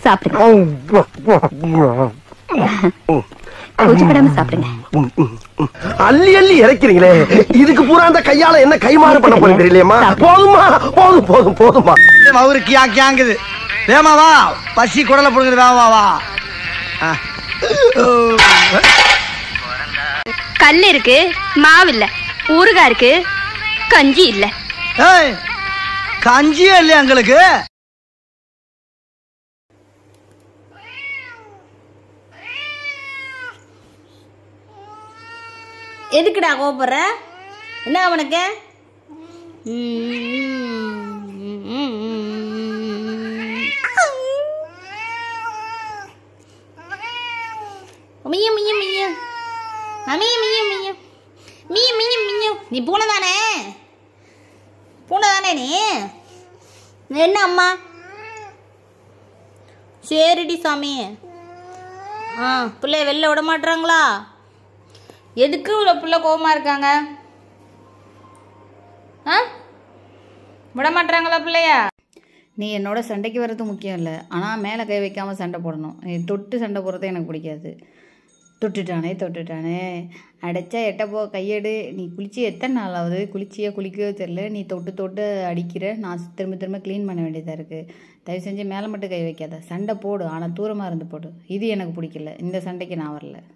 சாப்பிடுங்க கூச்சப்படாம சாப்பிடுங்க அள்ளி அள்ளி இறக்கிறீங்களே இதுக்கு பூரா அந்த கையால என்ன கைமாறு பண்ண போறீங்க தெரியலையம்மா போதுமா போதும் போதும் போதுமா அவரு கியா கியாங்குது வேமா வா பசி குடல புடுங்குது வேமா வா வா ஆ. கல் இருக்கு மாவு இல்ல ஊறுகாய் இருக்கு கஞ்சி இல்ல ஏய் கஞ்சியே இல்லையா எங்களுக்கு எதுக்குடா கோபப்படுற என்ன அவனுக்கு மிய்யும் மிய்யும் மிய்யும் மிய்யும் மிய்யும் மிய்யும் மிய்யும் மிய்யும் மிய்யும் நீ பூனை தானே பூனை தானே நீ என்ன அம்மா சரிடி சாமி ஆ பிள்ளைய வெளில விட மாட்டுறாங்களா எதுக்கு இவ்வளோ பிள்ளை கோவமா இருக்காங்க ஆ விட மாட்டுறாங்களா பிள்ளையா நீ என்னோட சண்டைக்கு வர்றது முக்கியம் இல்லை ஆனால் மேலே கை வைக்காமல் சண்டை போடணும் நீ தொட்டு சண்டை போடுறது எனக்கு பிடிக்காது தொட்டுட்டானே தொட்டுட்டானே அடைச்சா எட்ட போ கையெடு நீ குளிச்சு எத்தனை நாள் ஆகுது குளிச்சியோ குளிக்கவோ தெரில நீ தொட்டு தொட்டு அடிக்கிற நான் திரும்ப திரும்ப க்ளீன் பண்ண வேண்டியதாக இருக்குது தயவு செஞ்சு மேலே மட்டும் கை வைக்காத சண்டை போடு ஆனால் தூரமாக இருந்து போடு இது எனக்கு பிடிக்கல இந்த சண்டைக்கு நான் வரல